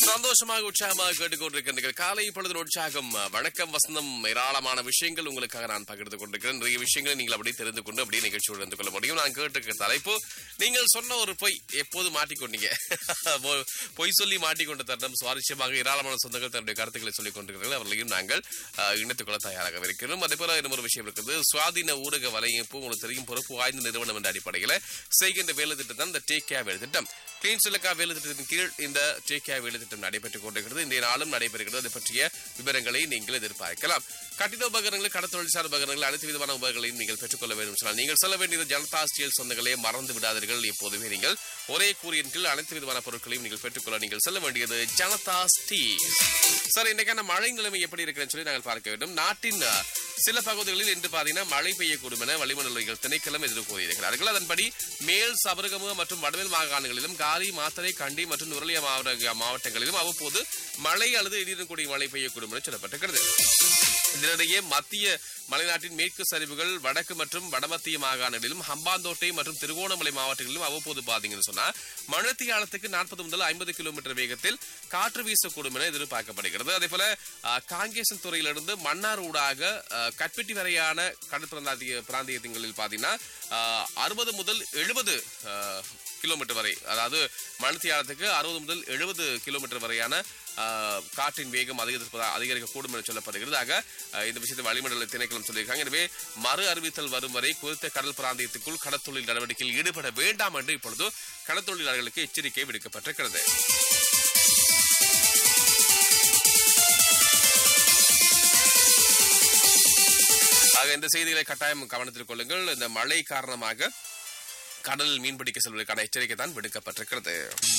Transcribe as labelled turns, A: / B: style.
A: சந்தோஷமாக உற்சாகமாக கேட்டுக்கொண்டிருக்கின்றீர்கள் காலை பொழுது உற்சாகம் வணக்கம் வசந்தம் ஏராளமான விஷயங்கள் உங்களுக்காக நான் பகிர்ந்து கொண்டிருக்கிறேன் நிறைய விஷயங்களை நீங்கள் அப்படியே தெரிந்து கொண்டு அப்படியே நிகழ்ச்சியோடு இருந்து கொள்ள முடியும் நான் கேட்டிருக்கிற தலைப்பு நீங்கள் சொன்ன ஒரு பொய் எப்போது மாட்டிக்கொண்டீங்க பொ- பொய் சொல்லி மாட்டிக்கொண்ட தருணம் சுவாரஸ்யமாக ஏராளமான சொந்தங்கள் தன்னுடைய கருத்துக்களை சொல்லிக் கொண்டிருக்கிறார்கள் அவர்களையும் நாங்கள் அஹ், இணைத்துக் கொள்ள தயாராக இருக்கிறோம் அதே போல இன்னொரு விஷயம் இருக்குது சுவாதீன ஊடக வலையமைப்பு உங்களுக்கு தெரியும் பொறுப்பு வாய்ந்த நிறுவனம் என்ற அடிப்படையில் செய்கின்ற வேலை திட்டம் தான் இந்த டேக் கேர் வேலை திட்டம் கிளீன் சிலக்கா வேலை திட்டத்தின் கீழ் இந்த டேக் கேர் வேலை திட்டம் நடைபெற்றுக் கொண்டிருக்கிறது இந்த நாளும் நடைபெறுகிறது அது பற்றிய விவரங்களை நீங்கள் எதிர்பார்க்கலாம் கட்டிட உபகரணங்கள் கடத்தொழில்சார் உபகரணங்கள் அனைத்து விதமான உபகரணங்களையும் நீங்கள் பெற்றுக்கொள்ள வேண்டும் சொன்னால் நீங்கள் சொல்ல வேண்டியது ஜனதா ஸ்டீல் சொந்தங்களே மறந்து விடாதீர்கள் எப்போதுமே நீங்கள் ஒரே கூறியின் கீழ் அனைத்து விதமான பொருட்களையும் நீங்கள் பெற்றுக்கொள்ள நீங்கள் செல்ல வேண்டியது ஜனதா ஸ்டீல் சார் இன்றைக்கான மழை நிலைமை எப்படி இருக்குன்னு சொல்லி நாங்கள் பார்க்க வேண்டும் நாட்டின் அஹ், சில பகுதிகளில் இன்று பாத்தீங்கன்னா மழை பெய்யக்கூடும் என வளிமண்டலங்கள் திணைக்களம் எதிர்ப்பு கூறியிருக்கிறார்கள் அதன்படி மேல் சபரகமு மற்றும் வடமேல் மாகாணங்களிலும் காரி மாத்தறை கண்டி மற்றும் நுரலியா மாவட்ட மாவட்டங்களிலும் அவ்வப்போது மழை அல்லது இடியுடன் கூடிய மழை பெய்யக்கூடும் என சொல்லப்பட்டிருக்கிறது இதனிடையே மத்திய மலைநாட்டின் மேற்கு சரிவுகள் வடக்கு மற்றும் வடமத்திய மாகாணங்களிலும் ஹம்பாந்தோட்டை மற்றும் திருகோணமலை மாவட்டங்களிலும் அவ்வப்போது பாத்தீங்கன்னு சொன்னா மணத்தியாலத்துக்கு நாற்பது முதல் ஐம்பது கிலோமீட்டர் வேகத்தில் காற்று வீசக்கூடும் என எதிர்பார்க்கப்படுகிறது அதே போல அஹ், காங்கேசன் துறையிலிருந்து மன்னார் ஊடாக அஹ், கட்பெட்டி வரையான கடல் பிராந்திய பிராந்தியங்களில் பாத்தீங்கன்னா அறுபது முதல் எழுபது கிலோமீட்டர் வரை அதாவது மணத்தியாலத்துக்கு அறுபது முதல் எழுபது கிலோமீட்டர் வரையான ஆஹ், காற்றின் வேகம் அதிகரிப்பதா அதிகரிக்கக்கூடும் என சொல்லப்படுகிறது ஆக ஆஹ், இந்த விஷயத்தை வளிமண்டல திணைக்களம் சொல்லியிருக்காங்க எனவே மறு அறிவித்தல் வரும் வரை குறித்த கடல் பிராந்தியத்துக்குள் கடற்தொழில் நடவடிக்கையில் ஈடுபட வேண்டாம் என்று இப்பொழுது கடற்தொழிலாளர்களுக்கு எச்சரிக்கை விடுக்கப்பட்டிருக்கிறது ஆக இந்த செய்திகளை கட்டாயம் கவனத்தில் கொள்ளுங்கள் இந்த மழை காரணமாக கடலில் மீன்பிடிக்க செல்வதற்கான எச்சரிக்கை தான் விடுக்கப்பட்டிருக்கிறது